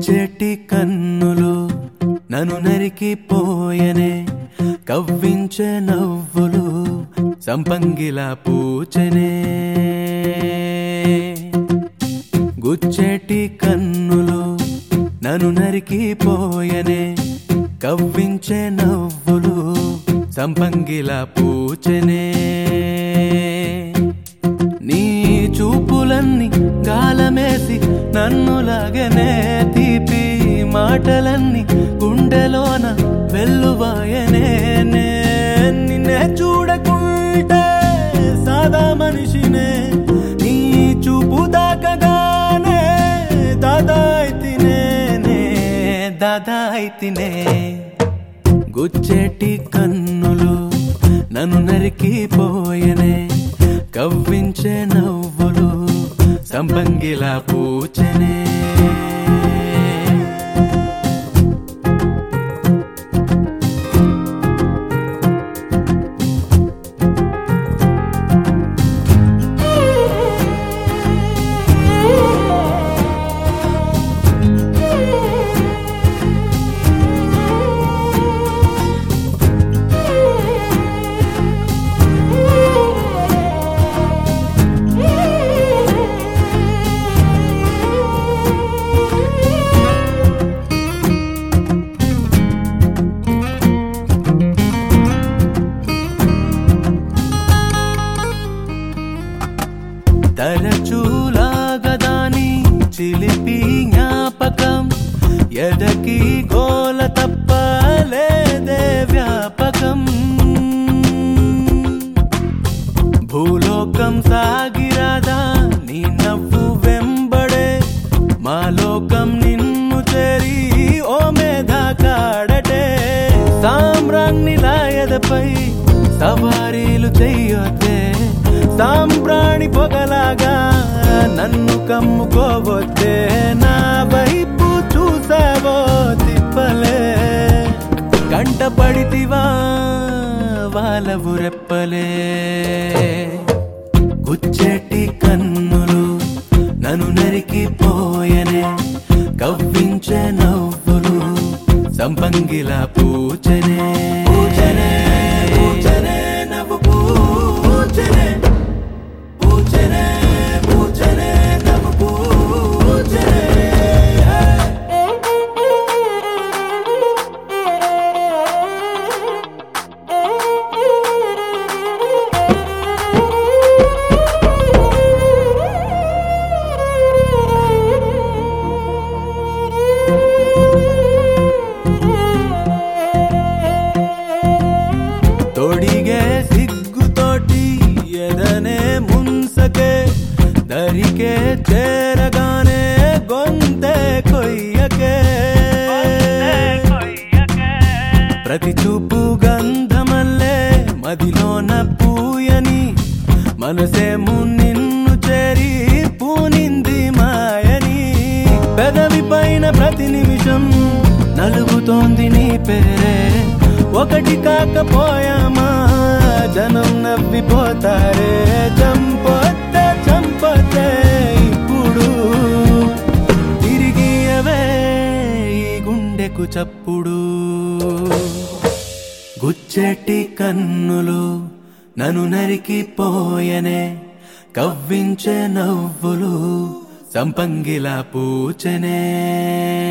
గుచ్చెట్టి కన్నులు నన్ను నరికిపోయనే కవ్వించే నవ్వులు సంపంగిలా పూచనే గుచ్చెట్టి కన్నులు నన్ను నరికిపోయనే కవ్వించే నవ్వులు సంపంగిలా పూచనే నీ చూపులన్నీ గాలమేసి నన్ను లాగనే తీపి మాటలన్నీ గుండెలోన వెల్లువాయనే నే నిన్నే చూడకుంటే సాదా మనిషినే నీ చూపు దాకగానే దాదాయితినే నే దాదాయితినే గుచ్చెట్టి కన్నులు నన్ను నరికిపోయనే కవ్వించే నవ్వులు సంపంగిలా పూచనే తరచూలాగదాని చిలిపి జ్ఞాపకం ఎదకి గోల తప్పలేదే వ్యాపకం భూలోకం సాగిరాదా నీ నవ్వు వెంబడే మా లోకం నిన్ను చేరి ఓ మేధా కాడటే సామ్రాణ్ణి లాయదపై సవారీలు చెయ్యొద్దే సాంబ్రాణి పొగలాగా నన్ను కమ్ముకోవద్దే నా వైపు చూసావో తిప్పలే కంట పడితివా వాళ్ళవు రెప్పలే గుచ్చెట్టి కన్నులు నన్ను నరికిపోయనే కవ్వించే నవ్వులు సంపంగిలా పూచనే పూచనే పూచనే నవ్వు పూచనే పూచనే పూచనే నవ్వు పూచనే తొడిగే సిగ్గుతోటి ఎదనే ముంసకే దరికే చేరగానే గొంతే కొయ్యకే ప్రతి చూపు గంధమల్లే మదిలోన పూయని మనసేము నిన్ను చేరి పూనింది మాయని పెదవి పైన ప్రతి నిమిషం నలుగుతోంది నీ పేరే ఒకటి కాకపోయామా జనం నవ్విపోతారే చంపొద్దే చంపొద్దే ఇప్పుడు తిరిగి అవే ఈ గుండెకు చప్పుడు గుచ్చెట్టి కన్నులు నన్ను నరికిపోయనే కవ్వించే నవ్వులు సంపంగిలా పూచనే